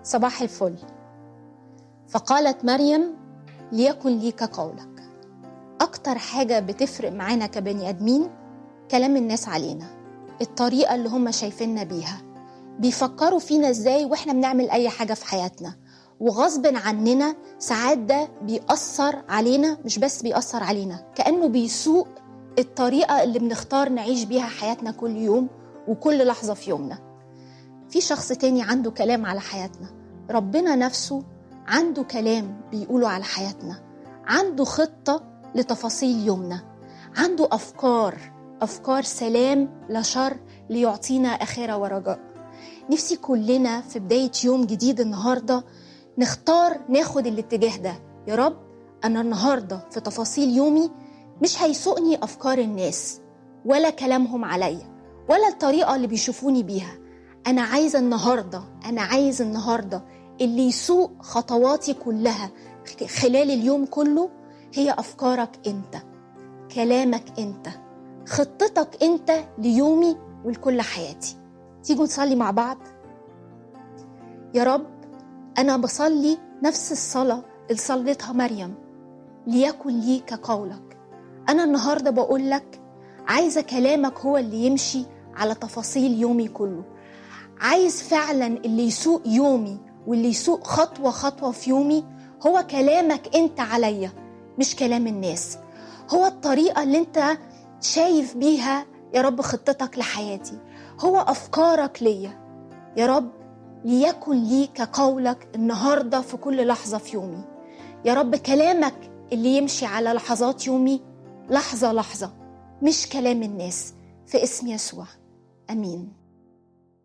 صباح الفل فقالت مريم ليكن لي كقولك أكتر حاجة بتفرق معانا كبني آدمين كلام الناس علينا الطريقة اللي هم شايفيننا بيها بيفكروا فينا ازاي واحنا بنعمل أي حاجة في حياتنا وغصب عننا ساعات ده بيأثر علينا مش بس بيأثر علينا كأنه بيسوق الطريقة اللي بنختار نعيش بيها حياتنا كل يوم وكل لحظة في يومنا في شخص تاني عنده كلام على حياتنا ربنا نفسه عنده كلام بيقوله على حياتنا عنده خطة لتفاصيل يومنا عنده أفكار أفكار سلام لا شر ليعطينا آخرة ورجاء نفسي كلنا في بداية يوم جديد النهاردة نختار ناخد الاتجاه ده يا رب أنا النهاردة في تفاصيل يومي مش هيسوقني أفكار الناس ولا كلامهم عليا ولا الطريقة اللي بيشوفوني بيها أنا عايزة النهاردة أنا عايز النهاردة اللي يسوق خطواتي كلها خلال اليوم كله هي أفكارك أنت كلامك أنت خطتك أنت ليومي ولكل حياتي تيجوا نصلي مع بعض يا رب أنا بصلي نفس الصلاة اللي صليتها مريم ليكن لي كقولك أنا النهاردة بقول لك عايزة كلامك هو اللي يمشي على تفاصيل يومي كله عايز فعلا اللي يسوق يومي واللي يسوق خطوة خطوة في يومي هو كلامك انت عليا مش كلام الناس هو الطريقة اللي انت شايف بيها يا رب خطتك لحياتي هو أفكارك ليا يا رب ليكن لي كقولك النهاردة في كل لحظة في يومي يا رب كلامك اللي يمشي على لحظات يومي لحظة لحظة مش كلام الناس في اسم يسوع امين